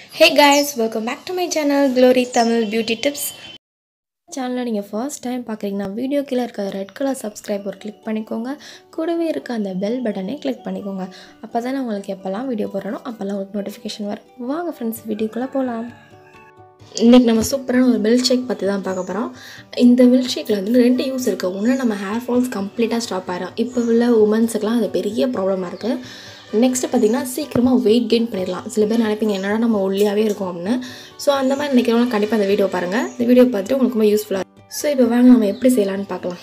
hey guys welcome back to my channel Glory Tamil beauty tips சேனலை நீங்கள் first time பார்க்குறீங்கன்னா video கீழே இருக்க ரெட் கலர் சப்ஸ்கிரைப் ஒரு கிளிக் பண்ணிக்கோங்க கூடவே இருக்க அந்த பெல் பட்டனை கிளிக் பண்ணிக்கோங்க அப்போ தான் உங்களுக்கு எப்போல்லாம் வீடியோ போடுறனோ அப்போல்லாம் உங்களுக்கு நோட்டிஃபிகேஷன் வரும் வாங்க ஃப்ரெண்ட்ஸ் வீடியோக்குள்ளே போகலாம் இன்றைக்கி நம்ம சூப்பரான ஒரு மில்க் ஷேக் பற்றி தான் பார்க்க போகிறோம் இந்த மில்க் ஷேக்கில் வந்து ரெண்டு யூஸ் இருக்குது ஒன்று நம்ம ஹேர் ஃபால்ஸ் கம்ப்ளீட்டாக ஸ்டாப் ஆயிடும் இப்போ உள்ள உமன்ஸுக்கெலாம் அது பெரிய ப்ராப்ளமாக இருக்குது நெக்ஸ்ட்டு பார்த்திங்கன்னா சீக்கிரமாக வெயிட் கெயின் பண்ணிடலாம் சில பேர் நினைப்பீங்க என்னடா நம்ம ஒல்லியாகவே இருக்கோம் அப்படின்னு ஸோ அந்த மாதிரி நினைக்கிறவங்க கண்டிப்பாக அந்த வீடியோ பாருங்கள் இந்த வீடியோ பார்த்துட்டு உங்களுக்கு ரொம்ப யூஸ்ஃபுல்லாக இருக்கும் ஸோ இப்போ வாங்க நம்ம எப்படி செய்யலான்னு பார்க்கலாம்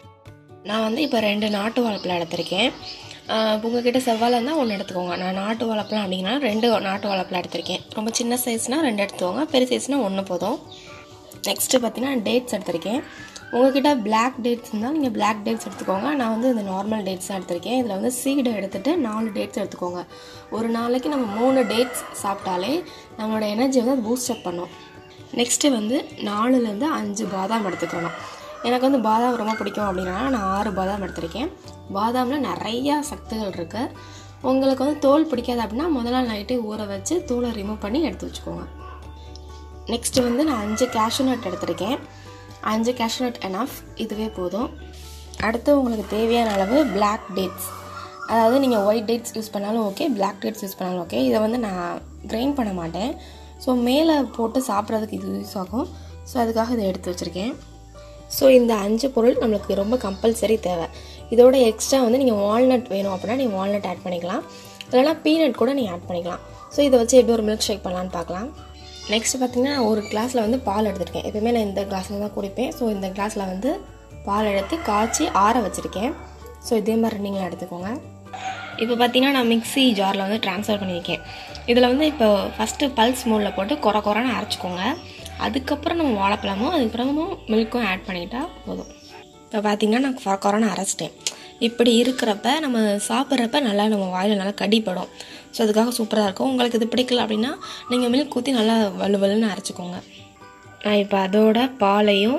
நான் வந்து இப்போ ரெண்டு நாட்டு வாழைப்பழம் எடுத்திருக்கேன் ஆஹ் உங்ககிட்ட செவ்வாழை இருந்தால் ஒன்று எடுத்துக்கோங்க நான் நாட்டு வாழைப்பழம் அப்படிங்கன்னா ரெண்டு நாட்டு வாழைப்பழம் எடுத்திருக்கேன் ரொம்ப சின்ன சைஸ்னால் ரெண்டு எடுத்துக்கோங்க பெரிய சைஸ்னால் ஒன்று போதும் நெக்ஸ்ட்டு பார்த்தீங்கன்னா டேட்ஸ் எடுத்திருக்கேன் உங்ககிட்ட பிளாக் டேட்ஸ் இருந்தால் நீங்கள் பிளாக் டேட்ஸ் எடுத்துக்கோங்க நான் வந்து இந்த நார்மல் டேட்ஸ் தான் எடுத்திருக்கேன் இதில் வந்து சீடை எடுத்துகிட்டு நாலு டேட்ஸ் எடுத்துக்கோங்க ஒரு நாளைக்கு நம்ம மூணு டேட்ஸ் சாப்பிட்டாலே நம்மளோட எனர்ஜி வந்து அது பூஸ்ட் அப் பண்ணும் நெக்ஸ்ட்டு வந்து நாலுலேருந்து அஞ்சு பாதாம் எடுத்துக்கணும் எனக்கு வந்து பாதாம் ரொம்ப பிடிக்கும் அப்படின்னா நான் ஆறு பாதாம் எடுத்திருக்கேன் பாதாமில் நிறையா சத்துகள் இருக்குது உங்களுக்கு வந்து தோல் பிடிக்காது அப்படின்னா முதல் நாள் நைட்டே ஊற வச்சு தோலை ரிமூவ் பண்ணி எடுத்து வச்சுக்கோங்க நெக்ஸ்ட்டு வந்து நான் அஞ்சு கேஷ்யூ நட் எடுத்திருக்கேன் அஞ்சு கேஷ்யூ நட் எனஃப் இதுவே போதும் அடுத்து உங்களுக்கு தேவையான அளவு பிளாக் டேட்ஸ் அதாவது நீங்கள் ஒயிட் டேட்ஸ் யூஸ் பண்ணாலும் ஓகே பிளாக் டேட்ஸ் யூஸ் பண்ணாலும் ஓகே இதை வந்து நான் கிரைண்ட் பண்ண மாட்டேன் ஸோ மேலே போட்டு சாப்பிட்றதுக்கு இது யூஸ் ஆகும் ஸோ அதுக்காக இதை எடுத்து வச்சுருக்கேன் ஸோ இந்த அஞ்சு பொருள் நம்மளுக்கு ரொம்ப கம்பல்சரி தேவை இதோட எக்ஸ்ட்ரா வந்து நீங்கள் வால்நட் வேணும் அப்படின்னா நீங்கள் வால்நட் ஆட் பண்ணிக்கலாம் இல்லைனா பீனட் கூட நீங்கள் ஆட் பண்ணிக்கலாம் ஸோ இதை வச்சு எப்படி ஒரு மில்க் ஷேக் பண்ணலான்னு பார்க்கலாம் நெக்ஸ்ட் பார்த்தீங்கன்னா ஒரு கிளாஸில் வந்து பால் எடுத்திருக்கேன் எப்பயுமே நான் இந்த கிளாஸில் தான் குடிப்பேன் ஸோ இந்த கிளாஸில் வந்து பால் எடுத்து காய்ச்சி ஆற வச்சுருக்கேன் ஸோ இதே மாதிரி நீங்களும் எடுத்துக்கோங்க இப்போ பார்த்தீங்கன்னா நான் மிக்ஸி ஜாரில் வந்து ட்ரான்ஸ்ஃபர் பண்ணியிருக்கேன் இதில் வந்து இப்போ ஃபஸ்ட்டு பல்ஸ் மோடில் போட்டு குறை குறைன்னு அரைச்சிக்கோங்க அதுக்கப்புறம் நம்ம வாழைப்பழமும் அதுக்கப்புறமும் மில்க்கும் ஆட் பண்ணிட்டா போதும் இப்போ பார்த்தீங்கன்னா நான் குறை குறைன்னு அரைச்சிட்டேன் இப்படி இருக்கிறப்ப நம்ம சாப்பிட்றப்ப நல்லா நம்ம வாயில் நல்லா கடிப்படும் ஸோ அதுக்காக சூப்பராக இருக்கும் உங்களுக்கு இது பிடிக்கல அப்படின்னா நீங்கள் மில்க் ஊற்றி நல்லா வலு வலுன்னு அரைச்சிக்கோங்க நான் இப்போ அதோட பாலையும்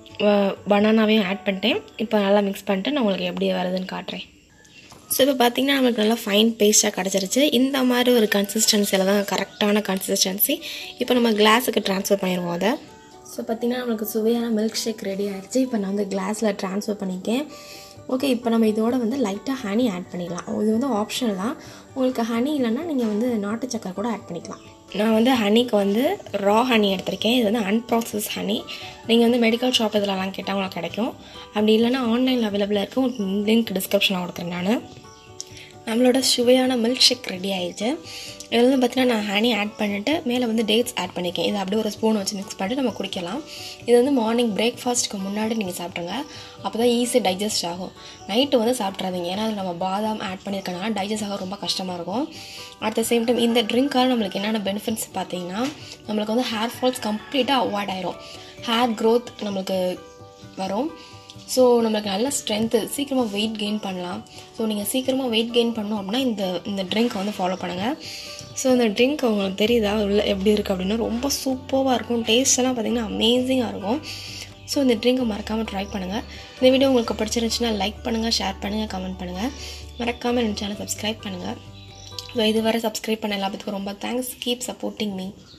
பனானாவையும் ஆட் பண்ணிட்டேன் இப்போ நல்லா மிக்ஸ் பண்ணிட்டு நான் உங்களுக்கு எப்படி வருதுன்னு காட்டுறேன் ஸோ இப்போ பார்த்தீங்கன்னா நம்மளுக்கு நல்லா ஃபைன் பேஸ்ட்டாக கிடச்சிருச்சு இந்த மாதிரி ஒரு கன்சிஸ்டன்சியில் தான் கரெக்டான கன்சிஸ்டன்சி இப்போ நம்ம கிளாஸுக்கு ட்ரான்ஸ்ஃபர் பண்ணிடுவோம் அதை ஸோ பார்த்தீங்கன்னா நம்மளுக்கு சுவையான மில்க் ஷேக் ரெடி ஆகிடுச்சு இப்போ நான் வந்து கிளாஸில் ட்ரான்ஸ்ஃபர் பண்ணியிருக்கேன் ஓகே இப்போ நம்ம இதோட வந்து லைட்டாக ஹனி ஆட் பண்ணிடலாம் இது வந்து ஆப்ஷனல் தான் உங்களுக்கு ஹனி இல்லைன்னா நீங்கள் வந்து நாட்டு சக்கரை கூட ஆட் பண்ணிக்கலாம் நான் வந்து ஹனிக்கு வந்து ரா ஹனி எடுத்திருக்கேன் இது வந்து அன்ப்ராசஸ் ஹனி நீங்கள் வந்து மெடிக்கல் ஷாப் இதிலலாம் கேட்டால் உங்களுக்கு கிடைக்கும் அப்படி இல்லைன்னா ஆன்லைனில் அவைலபிளாக இருக்கும் உங்களுக்கு லிங்க் டிஸ்கிரிப்ஷனில் கொடுக்குறேன் நான் நம்மளோட சுவையான மில்க் ஷேக் ரெடி ஆயிடுச்சு இதில் வந்து பார்த்தீங்கன்னா நான் ஹனி ஆட் பண்ணிவிட்டு மேலே வந்து டேட்ஸ் ஆட் பண்ணியிருக்கேன் இதை அப்படியே ஒரு ஸ்பூன் வச்சு மிக்ஸ் பண்ணிட்டு நம்ம குடிக்கலாம் இது வந்து மார்னிங் பிரேக்ஃபாஸ்ட்டுக்கு முன்னாடி நீங்கள் சாப்பிட்ருங்க அப்போ தான் ஈஸி டைஜஸ்ட் ஆகும் நைட்டு வந்து சாப்பிட்றாதீங்க ஏன்னா அதில் நம்ம பாதாம் ஆட் பண்ணியிருக்கனால டைஜஸ்ட் ஆக ரொம்ப கஷ்டமாக இருக்கும் அட் த சேம் டைம் இந்த ட்ரிங்க்கால் நம்மளுக்கு என்னென்ன பெனிஃபிட்ஸ் பார்த்தீங்கன்னா நம்மளுக்கு வந்து ஹேர் ஃபால்ஸ் கம்ப்ளீட்டாக அவாய்ட் ஆயிரும் ஹேர் க்ரோத் நம்மளுக்கு வரும் ஸோ நம்மளுக்கு நல்ல ஸ்ட்ரென்த்து சீக்கிரமாக வெயிட் கெயின் பண்ணலாம் ஸோ நீங்கள் சீக்கிரமாக வெயிட் கெயின் பண்ணணும் அப்படின்னா இந்த இந்த ட்ரிங்க்கை வந்து ஃபாலோ பண்ணுங்கள் ஸோ இந்த ட்ரிங்க் உங்களுக்கு தெரியுதா உள்ள எப்படி இருக்குது அப்படின்னா ரொம்ப சூப்பராக இருக்கும் டேஸ்ட் எல்லாம் பார்த்திங்கன்னா அமேசிங்காக இருக்கும் ஸோ இந்த ட்ரிங்கை மறக்காமல் ட்ரை பண்ணுங்கள் இந்த வீடியோ உங்களுக்கு பிடிச்சிருந்துச்சுன்னா லைக் பண்ணுங்கள் ஷேர் பண்ணுங்கள் கமெண்ட் பண்ணுங்கள் மறக்காமல் என் சேனல் சப்ஸ்கிரைப் பண்ணுங்கள் ஸோ இதுவரை சப்ஸ்கிரைப் பண்ண எல்லாத்துக்கும் ரொம்ப தேங்க்ஸ் கீப் சப்போர்ட்டிங் மீ